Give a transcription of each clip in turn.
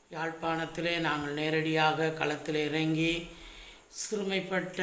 யாழ்ப்பாணத்திலே நாங்கள் நேரடியாக களத்தில் இறங்கி சிறுமைப்பட்ட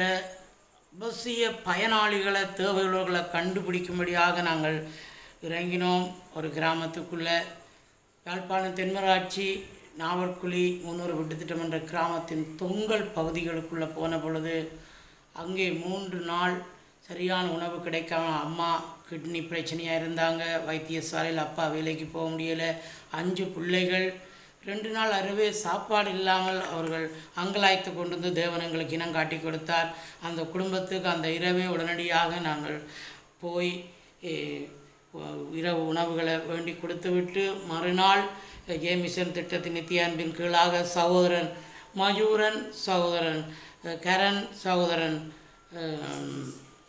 அவசிய பயனாளிகளை தேவையுள்ளவர்களை கண்டுபிடிக்கும்படியாக நாங்கள் இறங்கினோம் ஒரு கிராமத்துக்குள்ளே யாழ்ப்பாணம் தென்மராட்சி நாவற்குழி முன்னூறு விட்டுத்திட்டம் என்ற கிராமத்தின் தொங்கல் பகுதிகளுக்குள்ளே போன பொழுது அங்கே மூன்று நாள் சரியான உணவு கிடைக்காம அம்மா கிட்னி பிரச்சனையாக இருந்தாங்க வைத்தியசாலையில் அப்பா வேலைக்கு போக முடியலை அஞ்சு பிள்ளைகள் ரெண்டு நாள் அறவே சாப்பாடு இல்லாமல் அவர்கள் அங்கலாய்த்து கொண்டு வந்து தேவன் எங்களுக்கு இனம் காட்டி கொடுத்தார் அந்த குடும்பத்துக்கு அந்த இரவே உடனடியாக நாங்கள் போய் eh, உ- இரவு உணவுகளை வேண்டி கொடுத்துவிட்டு மறுநாள் ஏ மிஷன் திட்டத்தின் நித்திய அன்பின் கீழாக சகோதரன் மயூரன் சகோதரன் அஹ், கரண் சகோதரன் அஹ்,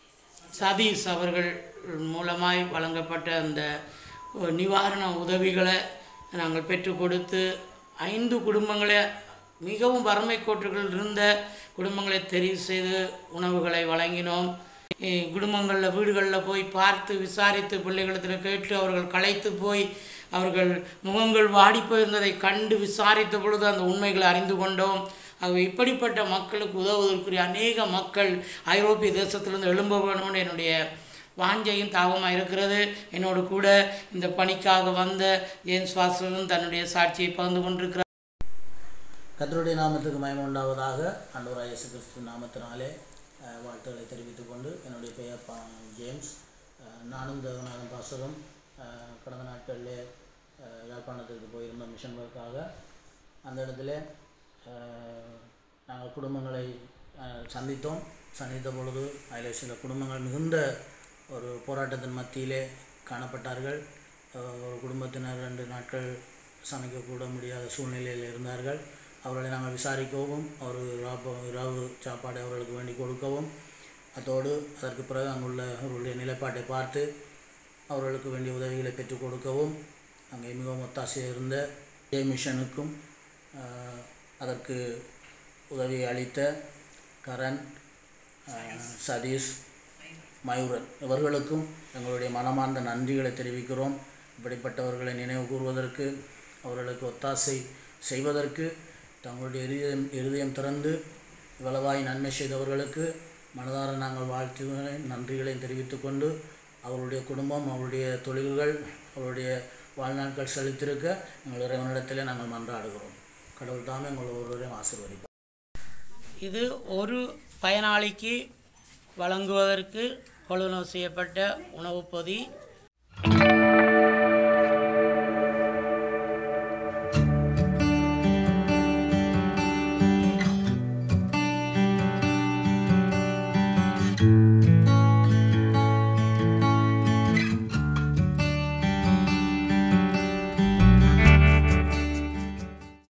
சதீஷ் அவர்கள் மூலமாய் வழங்கப்பட்ட அந்த அஹ், நிவாரண உதவிகளை நாங்கள் பெற்றுக் கொடுத்து ஐந்து குடும்பங்களை மிகவும் வறுமை கோட்டுகள் இருந்த குடும்பங்களை தெரிவு செய்து உணவுகளை வழங்கினோம் அஹ், குடும்பங்களில் வீடுகளில் போய் பார்த்து விசாரித்து பிள்ளைகளிடத்தில் கேட்டு அவர்கள் களைத்து போய் அவர்கள் முகங்கள் வாடி போயிருந்ததை கண்டு விசாரித்த பொழுது அந்த உண்மைகளை அறிந்து கொண்டோம் ஆகவே இப்படிப்பட்ட மக்களுக்கு உதவுவதற்குரிய அநேக மக்கள் ஐரோப்பிய தேசத்திலிருந்து எழும்ப வேணும்னு என்னுடைய வாஞ்சையும் தாகமாக இருக்கிறது என்னோடு கூட இந்த பணிக்காக வந்த ஜேம்ஸ் வாசலும் தன்னுடைய சாட்சியை பகிர்ந்து கொண்டிருக்கிறார் கர்த்தருடைய நாமத்துக்கு மயம் உண்டாவதாக ஆண்டவராக இயேசு கிறிஸ்து நாமத்தினாலே அஹ், வாழ்த்துக்களை தெரிவித்துக் கொண்டு என்னுடைய பெயர் பா ஜேம்ஸ் அஹ், நானும் தேவநாதன் பாசகம் அஹ், கடந்த நாட்களிலே அஹ், யாழ்ப்பாணத்திற்கு போயிருந்தோம் மிஷன் ஒர்க்காக அந்த இடத்துல அஹ், நாங்கள் குடும்பங்களை அஹ், சந்தித்தோம் சந்தித்த பொழுது அதில் சில குடும்பங்கள் மிகுந்த ஒரு போராட்டத்தின் மத்தியிலே காணப்பட்டார்கள் அஹ், ஒரு குடும்பத்தினர் ரெண்டு நாட்கள் சமைக்கக்கூட முடியாத சூழ்நிலையில் இருந்தார்கள் அவர்களை நாங்கள் விசாரிக்கவும் ஒரு ராப இரவு சாப்பாடு அவர்களுக்கு வேண்டி கொடுக்கவும் அதோடு அதற்கு பிறகு அங்குள்ள அவர்களுடைய நிலைப்பாட்டை பார்த்து அவர்களுக்கு வேண்டிய உதவிகளை பெற்றுக் கொடுக்கவும் அங்கே மிகவும் ஒத்தாசையாக இருந்த ஜே மிஷனுக்கும் ஆஹ், அதற்கு உதவி அளித்த கரண் ஆஹ், சதீஷ் மயூரன் இவர்களுக்கும் எங்களுடைய மனமார்ந்த நன்றிகளை தெரிவிக்கிறோம் இப்படிப்பட்டவர்களை நினைவு கூறுவதற்கு அவர்களுக்கு ஒத்தாசை செய்வதற்கு தங்களுடைய இருதயம் இருதயம் திறந்து இவ்வளவாய் நன்மை செய்தவர்களுக்கு மனதார நாங்கள் வாழ்த்துகளையும் நன்றிகளையும் தெரிவித்துக் கொண்டு அவருடைய குடும்பம் அவருடைய தொழில்கள் அவருடைய வாழ்நாட்கள் செலுத்திருக்க எங்கள் இறைவனிடத்திலே நாங்கள் மன்றாடுகிறோம் கடவுள் தாமே எங்கள் ஒருவரையும் ஆசீர்வதிப்பார் இது ஒரு பயனாளிக்கு வழங்குவதற்கு கொள்வனவு செய்யப்பட்ட உணவுப் பொதி